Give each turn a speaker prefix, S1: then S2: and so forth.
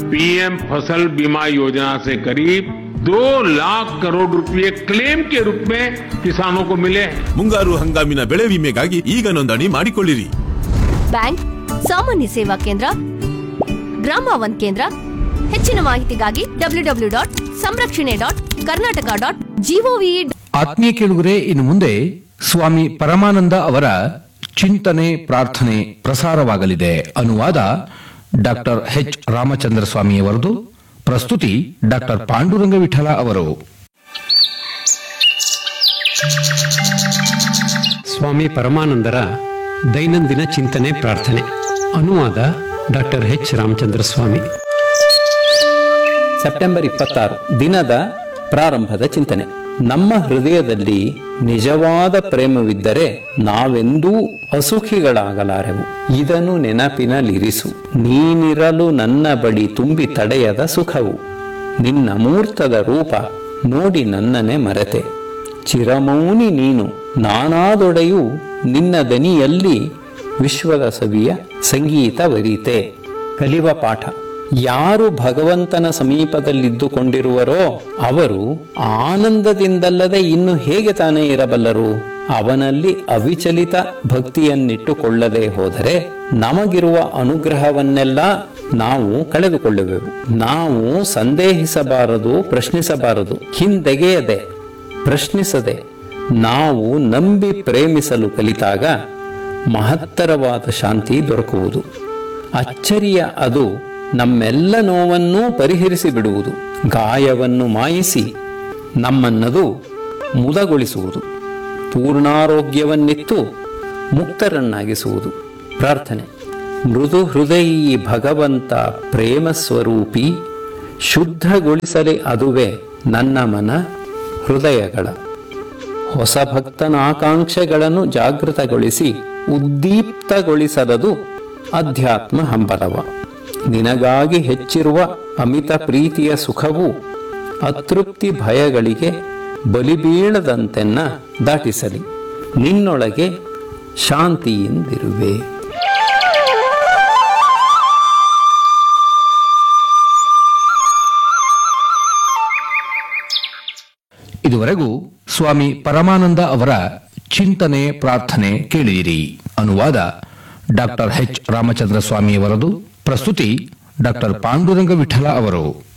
S1: PM फसल बीमा योजना से करीब दो लाख करोड़ रुपए क्लेम के रूप में किसानों को मिले हैं
S2: ಮುಂಗಾರು ಹಂಗಾಮಿನ ಬೆಳೆ ವಿಮೆಗಾಗಿ ಈಗ ನೋಂದಣಿ ಮಾಡಿಕೊಳ್ಳಿರಿ
S3: ಬ್ಯಾಂಕ್ ಸಾಮಾನ್ಯ ಸೇವಾ ಕೇಂದ್ರ ಗ್ರಾಮ ಒನ್ ಕೇಂದ್ರ ಹೆಚ್ಚಿನ ಮಾಹಿತಿಗಾಗಿ ಡಬ್ಲ್ಯೂ ಡಬ್ಲ್ಯೂ ಡಾಟ್ ಸಂರಕ್ಷಣೆ ಡಾಟ್ ಕರ್ನಾಟಕ ಡಾಟ್ ಜಿಒವಿ
S4: ಆತ್ಮೀಯ ಕೇಳುಗರೆ ಇನ್ನು ಮುಂದೆ ಸ್ವಾಮಿ ಪರಮಾನಂದ ಅವರ ಚಿಂತನೆ ಪ್ರಾರ್ಥನೆ ಪ್ರಸಾರವಾಗಲಿದೆ ಅನುವಾದ ಡಾಕ್ಟರ್ ಎಚ್ ರಾಮಚಂದ್ರ ಸ್ವಾಮಿಯವರದು ಪ್ರಸ್ತುತಿ ಡಾಕ್ಟರ್ ಪಾಂಡುರಂಗ ವಿಠಲ ಅವರು
S5: ಸ್ವಾಮಿ ಪರಮಾನಂದರ ದೈನಂದಿನ ಚಿಂತನೆ ಪ್ರಾರ್ಥನೆ ಅನುವಾದ doctor H Ramachandra Swamy
S6: September ಇಪ್ಪತ್ತಾರು ದಿನದ ಪ್ರಾರಂಭದ ಚಿಂತನೆ ನಮ್ಮ ಹೃದಯದಲ್ಲಿ ನಿಜವಾದ ಪ್ರೇಮವಿದ್ದರೆ ನಾವೆಂದೂ ಅಸುಖಿಗಳಾಗಲಾರೆವು ಇದನ್ನು ನೆನಪಿನಲ್ಲಿರಿಸು ನೀನಿರಲು ನನ್ನ ಬಳಿ ತುಂಬಿ ತಡೆಯದ ಸುಖವು ನಿನ್ನ ಮೂರ್ತದ ರೂಪ ನೋಡಿ ನನ್ನನೆ ಮರೆತೆ ಚಿರಮೌನಿ ನೀನು ನಾನಾದೊಡೆಯು ನಿನ್ನ ದನಿಯಲ್ಲಿ ವಿಶ್ವದ ಸವಿಯ ಸಂಗೀತವರಿತೆ ಕಲಿವ ಪಾಠ ಯಾರು ಭಗವಂತನ ಸಮೀಪದಲ್ಲಿದ್ದುಕೊಂಡಿರುವರೋ ಅವರು ಆನಂದದಿಂದಲ್ಲದೆ ಇನ್ನು ಹೇಗೆ ತಾನೇ ಇರಬಲ್ಲರು ಅವನಲ್ಲಿ ಅವಿಚಲಿತ ಭಕ್ತಿಯನ್ನಿಟ್ಟುಕೊಳ್ಳದೆ ಹೋದರೆ ನಮಗಿರುವ ಅನುಗ್ರಹವನ್ನೆಲ್ಲ ನಾವು ಕಳೆದುಕೊಳ್ಳುವೆವು ನಾವು ಸಂದೇಹಿಸಬಾರದು ಪ್ರಶ್ನಿಸಬಾರದು ಹಿಂದೆಗೆಯದೆ ಪ್ರಶ್ನಿಸದೆ ನಾವು ನಂಬಿ ಪ್ರೇಮಿಸಲು ಕಲಿತಾಗ ಮಹತ್ತರವಾದ ಶಾಂತಿ ದೊರಕುವುದು ಅಚ್ಚರಿಯ ಅದು ನಮ್ಮೆಲ್ಲ ನೋವನ್ನೂ ಪರಿಹರಿಸಿ ಬಿಡುವುದು ಗಾಯವನ್ನು ಮಾಯಿಸಿ ನಮ್ಮನ್ನದು ಮುದಗೊಳಿಸುವುದು ಪೂರ್ಣಾರೋಗ್ಯವನ್ನಿತ್ತು ಮುಕ್ತರನ್ನಾಗಿಸುವುದು ಪ್ರಾರ್ಥನೆ ಮೃದು ಹೃದಯಿ ಭಗವಂತ ಪ್ರೇಮ ಸ್ವರೂಪಿ ಶುದ್ಧಗೊಳಿಸಲಿ ಅದುವೇ ನನ್ನ ಮನ ಹೃದಯಗಳ ಹೊಸ ಭಕ್ತನ ಆಕಾಂಕ್ಷೆಗಳನ್ನು ಜಾಗೃತಗೊಳಿಸಿ ಉದ್ದೀಪ್ತಗೊಳಿಸಲದು ಅಧ್ಯಾತ್ಮ ಹಂಬಲವ ನಿನಗಾಗಿ ಹೆಚ್ಚಿರುವ ಅಮಿತ ಪ್ರೀತಿಯ ಸುಖವು ಅತೃಪ್ತಿ ಭಯಗಳಿಗೆ ಬಲಿಬೀಳದಂತೆನ್ನ ದಾಟಿಸಲಿ ನಿನ್ನೊಳಗೆ ಶಾಂತಿಯಿಂದಿರುವೆ
S4: ಇದುವರೆಗೂ ಸ್ವಾಮಿ ಪರಮಾನಂದ ಅವರ ಚಿಂತನೆ ಪ್ರಾರ್ಥನೆ ಕೇಳಿದಿರಿ ಅನುವಾದ ಡಾಕ್ಟರ್ ಎಚ್ ರಾಮಚಂದ್ರ ಸ್ವಾಮಿಯವರದು ಪ್ರಸ್ತುತಿ ಡಾಕ್ಟರ್ ಪಾಂಡುರಂಗ ವಿಠಲ ಅವರು